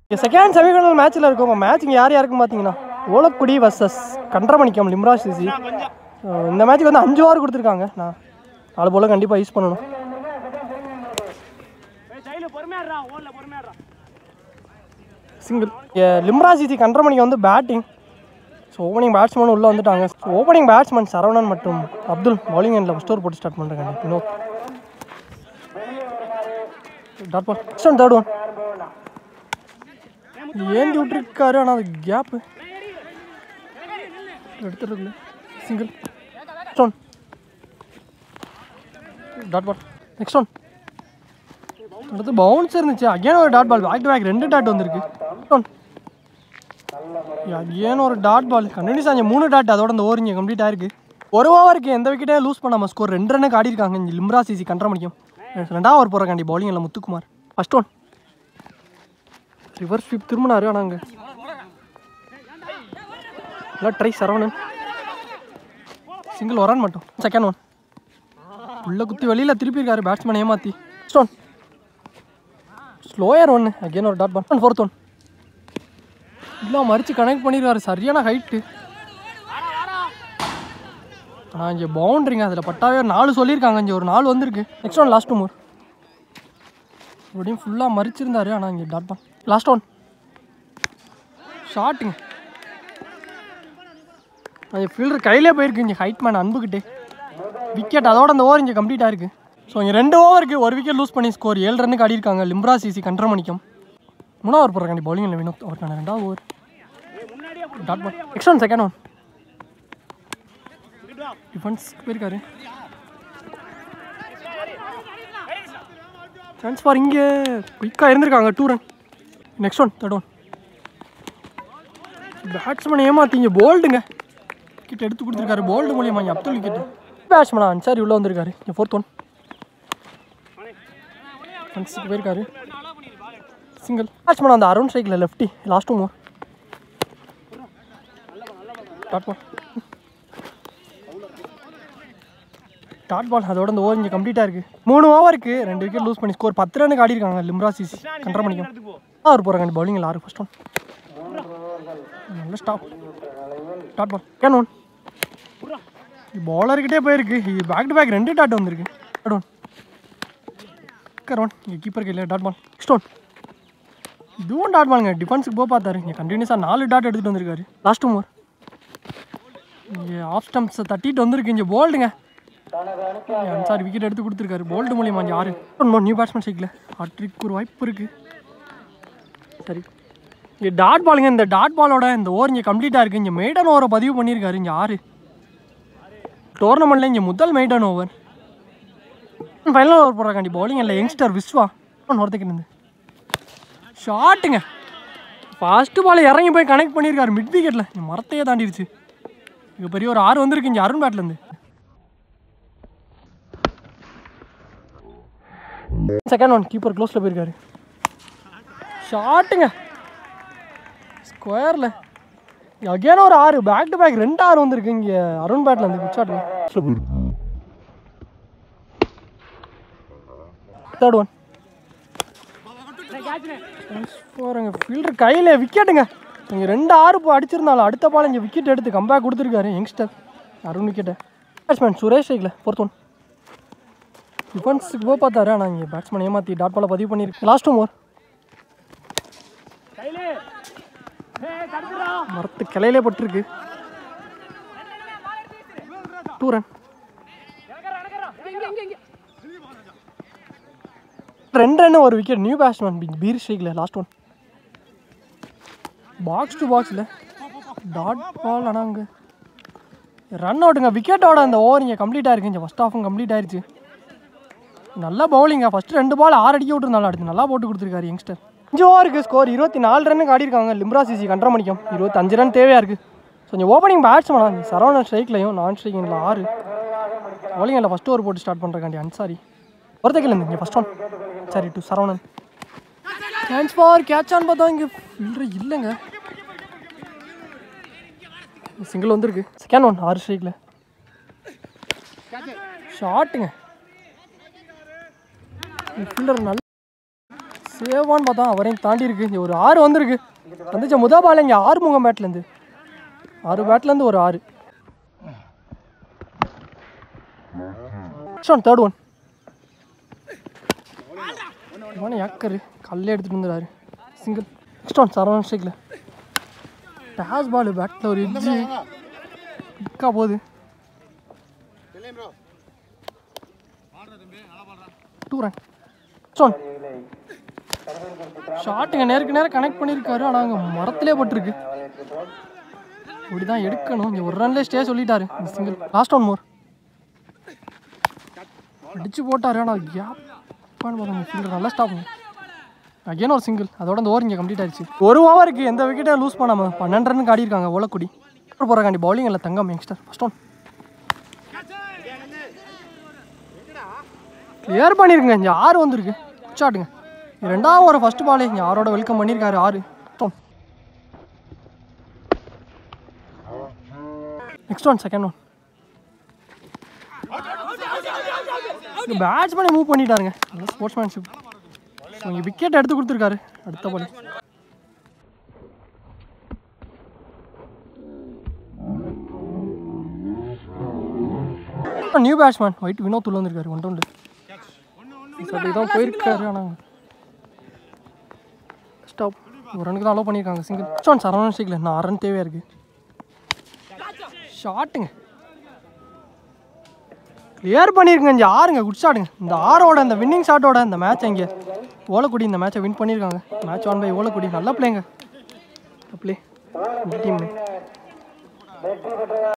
second semi-final மேட்ச்சில் இருக்கும் match இங்கே யார் யாருக்கும் பார்த்தீங்கன்னா ஓலக்குடி வர்சஸ் கன்றமணிக்கம் லிம்ரா சிசி இந்த மேட்ச்சுக்கு வந்து அஞ்சு ஓவர் கொடுத்துருக்காங்க நான் நாலு போல கண்டிப்பாக யூஸ் பண்ணணும் சிங்கிள் லிம்ரா சிசி கன்றமணிக்கு வந்து பேட்டிங் ஸோ ஓப்பனிங் பேட்ஸ்மேன் உள்ளே வந்துட்டாங்க ஓப்பனிங் பேட்ஸ்மேன் சரவணன் மற்றும் அப்துல் பவுலிங் எண்டில் ஸ்டோர் போட்டு ஸ்டார்ட் பண்ணுறாங்க Vinod dot ball next one third one ஏந்தி விட்டுருக்காரு ஆனால் அது கேப்பு எடுத்துருக்குல்ல single next one dot ball next one அடுத்து பவுன்ஸ் இருந்துச்சு அகேன் ஒரு dot ball back to back ரெண்டு டாட் வந்திருக்கு ஒன் அகேன் ஒரு டாட் பால் கண்டினியூஸ் ஆஞ்சு மூணு டாட் அதோட அந்த ஓவர் இங்கே கம்ப்ளீட் ஆயிருக்கு ஒரு ஓவருக்கு எந்த விக்கெட்டே லூஸ் பண்ணாமல் ஸ்கோர் ரெண்டு ரன்னுக்கு ஆடி இருக்காங்க இங்கே லிம்ரா சிசி கண்ட்ர முடியும் ரெண்டாவது ஓவர் போகிறக்காண்டி பவுலிங்கில் Muthukumar first one reverse sweep திரும்பினாரு ஆனால் அங்கே எல்லாம் ட்ரை சரவணன் சிங்கிள் வரான் மட்டும் செகண்ட் ஒன் உள்ள குத்தி வெளியில் திருப்பி இருக்காரு பேட்ஸ்மேன் ஏமாத்தி ஃபர்ஸ்ட் ஒன் ஸ்லோயர் ஒன்று அகேன் ஒரு டாட் பால் ஃபோர்த் ஒன் இல்லை மறித்து கனெக்ட் பண்ணிடுவார் சரியான ஹைட்டு ஆனால் இங்கே பவுண்ட்ரிங்க அதில் பட்டாவே ஒரு நாலு சொல்லியிருக்காங்க இங்கே ஒரு நாலு வந்திருக்கு நெக்ஸ்ட் ஒன் லாஸ்ட் மூர் இப்படியும் ஃபுல்லாக மறிச்சிருந்தாரு ஆனால் இங்கே டாட் பால் லாஸ்ட் ஒன் ஷாட்டுங்க அந்த ஃபீல்டர் கையிலே போயிருக்கு இங்கே ஹைட் மேன் அன்புக்கிட்டே விக்கெட் அதோட அந்த ஓவர் இங்கே கம்ப்ளீட் ஆயிருக்கு ஸோ இங்கே ரெண்டு ஓவருக்கு ஒரு விக்கெட் லூஸ் பண்ணி ஸ்கோர் ஏழு ரன்னுக்கு ஆடிருக்காங்க லிம்ரா சிசி கன்றமணிக்கம் மூணாவது ஓவர் போடுறாங்க பவுலிங் இல்லை வினோத் அவருக்கான ரெண்டாவது over dot ball next one second one defence போயிருக்காரு சான்ஸ் ஃபார் இங்கே குயிக்காக இருந்திருக்காங்க two run next one third one batsman ஏமாத்திங்க போல்டுங்க விக்கெட் எடுத்து கொடுத்துருக்காரு போல்டு மூலியமா இங்கே அப்துல் விக்கெட் பேட்ஸ்மேனா அன்சாரி உள்ளே வந்திருக்காரு இங்கே ஃபோர்த் ஒன் ஃபன்ஸுக்கு போயிருக்காரு சிங்கிள் பேட்ஸ்மேன் அந்த அருண் ஸ்ட்ரைக்கில் lefty last over dot ball dot ball அதோட அந்த ஓவர் இங்கே கம்ப்ளீட்டாக இருக்குது மூணு ஓவருக்கு ரெண்டு விக்கெட் லூஸ் பண்ணி ஸ்கோர் பத்து ரனுக்கு ஆடி இருக்காங்க லிம்ரா சிசி கண்ட்ர பண்ணிக்கும் ஆறு போகிறாங்க பவுலிங்கில் ஆறு ஃபஸ்ட் ஒன் நல்ல ஸ்டாப் டாட் பால் கேன் ஒன் பவுலர்கிட்டே போயிருக்கு பேக் டு பேக் ரெண்டு டாட் வந்திருக்கு டாட் ஒன் கர் ஒன் இங்கே கீப்பருக்கு இல்லை டாட் பால் நெக்ஸ்ட் ஒன் இதுவும் டாட் பாலுங்க டிஃபென்ஸுக்கு போக பார்த்தாரு இங்கே கண்டினியூஸாக நாலு டாட் எடுத்துகிட்டு வந்திருக்காரு லாஸ்ட் ஓவர் இங்கே ஆஃப் ஸ்டம்ப்ஸை தட்டிட்டு வந்திருக்கு இங்கே போல்டுங்க சாரி விக்கெட் எடுத்து கொடுத்துருக்காரு போல்டு மூலியமா இங்கே ஆறு ஒன் நியூ பேட்ஸ்மேன் சைக்கில் ஹாட்ரிக் ஒரு வாய்ப்பு இருக்குது சரி இங்கே டாட் பாலுங்க இந்த டாட் பாலோட இந்த ஓவர் இங்கே கம்ப்ளீட்டாக இருக்குது இங்கே மெய்டன் ஓவரை பதிவு பண்ணியிருக்காரு இங்கே ஆறு டோர்னமெண்ட்டில் இங்கே முதல் மெய்டன் ஓவர் ஃபைனல் ஓவர் போடுறாக்காண்டி பவுலிங் இல்லை யங்ஸ்டர் விஸ்வா ஒன்று ஒருத்தக்கு இருந்து ஷாட்டுங்க ஃபஸ்ட்டு பால் இறங்கி போய் கனெக்ட் பண்ணியிருக்காரு மிட் விக்கெட்டில் இங்கே மரத்தையே தாண்டிடுச்சு இங்கே பெரிய ஒரு ஆறு வந்திருக்கு இங்கே அருண் பேட்லேருந்து செகண்ட் ஒன் கீப்பர் க்ளோஸில் போயிருக்காரு ஷாட்டுங்க ஸ்கொயரில் அகேன் ஒரு ஆறு பேக் டு பேக் ரெண்டு ஆறு வந்திருக்கு இங்கே அருண் பேட்டில் இருந்து பிச்சாட்டில் தேர்ட் ஒன் போகிறேங்க ஃபீல்டர் கையில் விக்கெட்டுங்க இங்கே ரெண்டு ஆறு இப்போ அடிச்சிருந்தாலும் அடுத்த பால் இங்கே விக்கெட் எடுத்து கம்பேக் கொடுத்துருக்காரு யங்ஸ்டர் அருண் விக்கெட்டை பேட்ஸ்மேன் சுரேஷ் சைக்கில் ஃபோர்த் ஒன் டிஃபென்ஸுக்கு போக பார்த்தாரு ஆனால் இங்கே பேட்ஸ்மேன் ஏமாற்றி டாட் பாலை பதிவு பண்ணியிருக்கு லாஸ்ட் ஓவர் மரத்து கிளையிலே பட்டிருக்கு டூ ரன் ரெண்டு ரன் ஒரு விக்கெட் நியூ பேட்ஸ்மேன் பீர் ஸ்ட்ரைக்கில் லாஸ்ட் ஒன் பாக்ஸ் டு பாக்ஸில் டாட் பால் ஆனால் அங்கே ரன் அவுட்டுங்க விக்கெட்டோட அந்த ஓவர் இங்கே கம்ப்ளீட் ஆயிருக்கு இங்கே ஃபஸ்ட் ஆஃபும் கம்ப்ளீட் ஆயிருச்சு நல்லா பவுலிங்க ஃபஸ்ட்டு ரெண்டு பால் ஆறு அடிக்க விட்டுருந்தாலும் அடுத்து நல்லா போட்டு கொடுத்துருக்காரு யங்ஸ்டர் அஞ்சு ஓவருக்கு ஸ்கோர் இருபத்தி நாலு ரன்னுக்கு ஆடிருக்காங்க லிம்ரா சிசி கண்டர மணிக்கும் இருபத்தஞ்சு ரன் தேவையாக இருக்குது ஸோ கொஞ்சம் ஓப்பனிங் பேட்ஸ்மேனா சரவணன் ஸ்ட்ரைக்லையும் நான் ஸ்ட்ரைக்கிங்கில் ஆறு பவுலிங் இல்லை ஃபஸ்ட் ஓவர் போட்டு ஸ்டார்ட் பண்ணுறக்காண்டி அன்சாரி ஒருத்தக்கில் இருந்து இங்கே ஃபஸ்ட் ஒன் சரி டு சரவணன் சான்ஸ் ஃபார் கேட்ச் ஆன் பார்த்தா இங்கே ஃபீல்டர் இல்லைங்க சிங்கிள் வந்திருக்கு செகண்ட் ஒன் ஆறு ஸ்ட்ரைக்கில் ஷாட்டுங்க ஃபீல்டர் நல்ல சேவான்னு பார்த்தா அவரையும் தாண்டி இருக்கு இங்கே ஒரு ஆறு வந்திருக்கு வந்துச்சு முத பால் இங்கே ஆறு முகம் பேட்லேருந்து ஆறு பேட்லேருந்து ஒரு ஆறு நெக்ஸ்ட் தேர்ட் ஒன் இவனை ஏக்கரு கல்லே எடுத்துகிட்டு வந்துடுறாரு சிங்கிள் நெக்ஸ்ட் ஒன் சரவணன் ஸ்ட்ரைக்கில் டேஸ் பால் பேட்டில் ஒரு எட்ஜு பிக்கா போகுது டூ ரன் நெக்ஸ்ட் ஒன் ஷாட்டுங்க நேருக்கு நேரம் கனெக்ட் பண்ணியிருக்காரு ஆனால் அங்கே மரத்திலே பட்டிருக்கு இப்படி தான் எடுக்கணும் இங்கே ஒரு ரன்லேயே ஸ்டே சொல்லிட்டாரு இந்த சிங்கிள் லாஸ்ட் ஒன் மோர் அடிச்சு போட்டாரு ஆனால் கேப் ஃபீல்டர் நல்லா ஸ்டாப் அகைன் ஒரு சிங்கிள் அதோட அந்த ஓவர் இங்கே கம்ப்ளீட் ஆயிடுச்சு ஒரு ஓவருக்கு எந்த விக்கெட்டை லூஸ் பண்ணாமல் பன்னெண்டு ரன் ஆடிருக்காங்க ஓலக்குடி போகிறாண்டி பவுலிங் இல்லை Thangam youngster first one clear பண்ணியிருக்குங்க இங்கே ஆறு வந்திருக்கு ஷாட்டுங்க ரெண்டாவது ஒரு ஃபர்ஸ்ட் பாலே இங்கே ஆரோட வெல்கம் பண்ணியிருக்காரு ஆறு நெக்ஸ்ட் ஒன் செகண்ட் ஒன் பேட்ஸ்மேனை மூவ் பண்ணிட்டாருங்க நல்ல ஸ்போர்ட்ஸ்மேன்ஷிப் ஸோ இங்கே விக்கெட் எடுத்து கொடுத்துருக்காரு அடுத்த ball new batsman white Vinod உள்ள வந்திருக்காரு ஒன் ரவுண்டு சரி தான் போயிருக்காரு ஆனால் ஸ்டாப் ஒரு ரனுக்கு தான் அலோவ் பண்ணியிருக்காங்க சிங்கிள் ஸ்டோன் சரவணன் ஸ்ட்ரைக்கில் நான் ரன் தேவையாக இருக்குது ஷாட்டுங்க கிளியர் பண்ணியிருக்குங்க இங்கே ஆறுங்க குட் ஷாட்டுங்க இந்த ஆரோட இந்த வின்னிங் ஷாட்டோட இந்த மேட்ச் இங்கே ஓலக்குடி இந்த மேட்சை வின் பண்ணியிருக்காங்க மேட்ச் ஒன் பை ஓலக்குடி நல்ல பிளேங்க ப்ளே டீம்